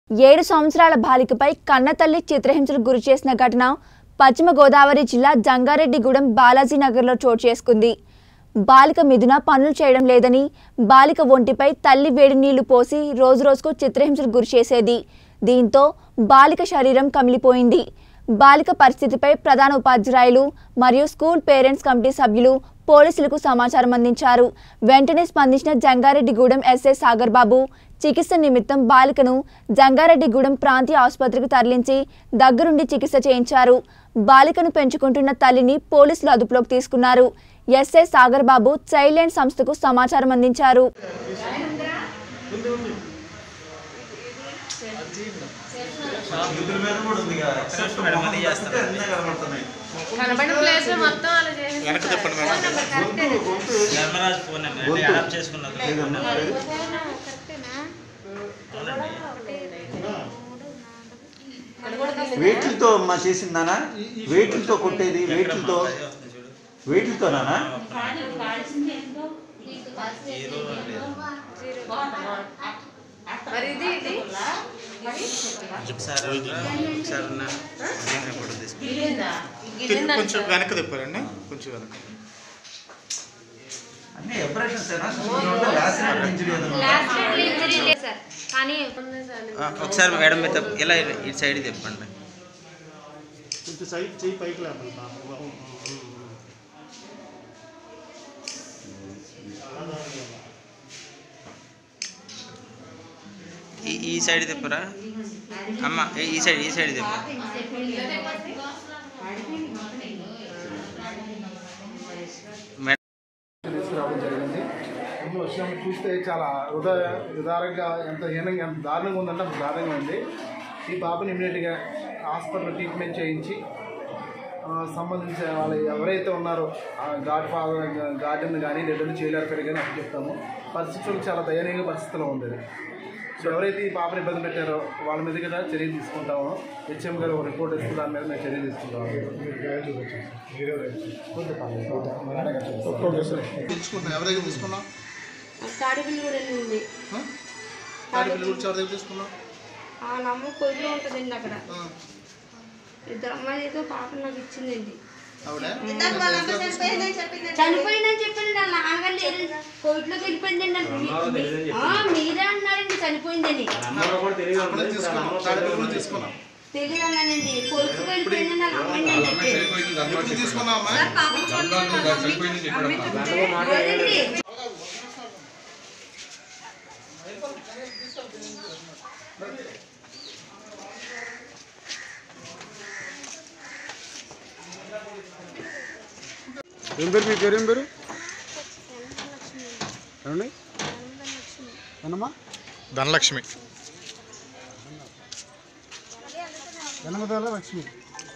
ఏడు సంవత్సరాల బాలికపై కన్నతల్లి చిత్రహింసలకు గురి చేసిన ఘటన పశ్చిమ గోదావరి జిల్లా జంగారెడ్డిగూడెం బాలాజీ నగర్లో చోటు చేసుకుంది బాలిక మిథున పనులు చేయడం లేదని బాలిక ఒంటిపై తల్లి వేడి నీళ్లు పోసి రోజురోజుకు చిత్రహింసలకు గురి చేసేది దీంతో బాలిక శరీరం కమిలిపోయింది బాలిక పరిస్థితిపై ప్రధాన ఉపాధ్యాయులు మరియు స్కూల్ పేరెంట్స్ కమిటీ సభ్యులు పోలీసులకు సమాచారం అందించారు వెంటనే స్పందించిన జంగారెడ్డిగూడెం ఎస్ఐ సాగర్ బాబు చికిత్స నిమిత్తం బాలికను జంగారెడ్డిగూడెం ప్రాంతీయ ఆసుపత్రికి తరలించి దగ్గరుండి చికిత్స చేయించారు బాలికను పెంచుకుంటున్న తల్లిని పోలీసులు అదుపులోకి తీసుకున్నారు SI Sagar Babu child line సంస్థకు సమాచారం అందించారు యూతుల మీద కూడా ఉంది కదా. ఎక్సెప్ట్ మేడం, మొహం అది తప్పితే చేస్తాను. అన్నీ కనబడుతున్నాయి. కనబడిన ప్లేస్ లో మొత్తం అలా చేసి వెనక్కి తిప్పండి మేడం గొంతు గొంతు ధర్మరాజు ఫోన్ నెంబర్ అంటే గొంతు. అడాప్ట్ చేసుకున్నది ఫోన్ నెంబర్ అవునండి వేట్లతో అమ్మా చేసిందానా వేట్లతో కొట్టేది వేట్లతో అదే వస్తుంది చూడు వేట్లతోనా హీరో లేదు మరి ఇది ఇది ఒకసారి ఒకసారి ఉన్న ఫోటో తీసుకుని గిలిందా తిప్పి కొంచెం వెనక్కి తిప్పారండి కొంచెం వెనక్కి అన్ని ఆపరేషన్స్ ఏనా లాసినేట్ ఇంజరీ ఏదైనా లాస్ట్ మినిట్లో ఇంజరీ లేదు సార్ కానీ ఆ, ఒకసారి మేడం మీద తిప్ప- ఇలా ఇటు సైడ్ తిప్పండి కొంచెం సైడ్ చేయి పైకి లేపండి పాప ఈ ఈ సైడ్ తిప్పరా అమ్మ ఈ- ఈ సైడ్ ఈ సైడ్ తిప్ప మేడం తీసుకురావడం జరిగింది ముందు విషయం చూస్తే చాలా హృదయ ఉదారంగా ఎంత హీనంగా ఎంత దారుణంగా ఉందంటే అంత దారుణంగా ఉంది ఈ పాపని ఇమీడియట్గా హాస్పిటల్ ట్రీట్మెంట్ చేయించి ఆ, సంబంధించిన వాళ్ళు ఎవరైతే ఉన్నారో ఆ గాడ్ ఫాదర్ గార్డెన్ కానీ లేదంటే జైలర్ పేరు కానీ అప్పుడు చెప్తాము పరిస్థితులు చాలా దయనీయ పరిస్థితిలో ఉంది అది. సో ఎవరైతే ఈ పాపని ఇబ్బంది పెట్టారో వాళ్ళ మీద కూడా చర్య తీసుకుంటామో హెచ్ఎం గారు ఒక రిపోర్ట్ ఇస్తే దాని మీద మేము చర్య తీసుకుంటాము తెలుసుకుంటాం ఎవరి దగ్గర తీసుకున్నాం తాడిపల్లి కూడా ఉంది తాడి పిల్లలు గురించి ఎవరి దగ్గర తీసుకున్నాం ఆ నమ్మ కొద్దిలో ఉంటుందండి అక్కడ ఇద్దరు అమ్మాయిలతో పాప నాకు ఇచ్చిందండి ఆవిడ చనిపోయిందని చెప్పింది వాళ్ళ నాన్నగారు లేరు కోర్టులోకి వెళ్ళిపోయిందండి అంటే ఆ, మీరే అన్నారండి చనిపోయిందని అప్పుడే తీసుకున్నాం తాడి పిల్లలు తీసుకున్నాం తెలియదు అన్నానండి కోర్టులోకి వెళ్ళిపోయిందని వాళ్ళ అమ్మాయిని అని చెప్పి ఎప్పుడు తీసుకున్నాం అమ్మా లేదండి. ఏం పేరు మీ పేరు ఏం పేరు ఏమండి ఏనమ్మా ధనలక్ష్మి జనమదాల లక్ష్మి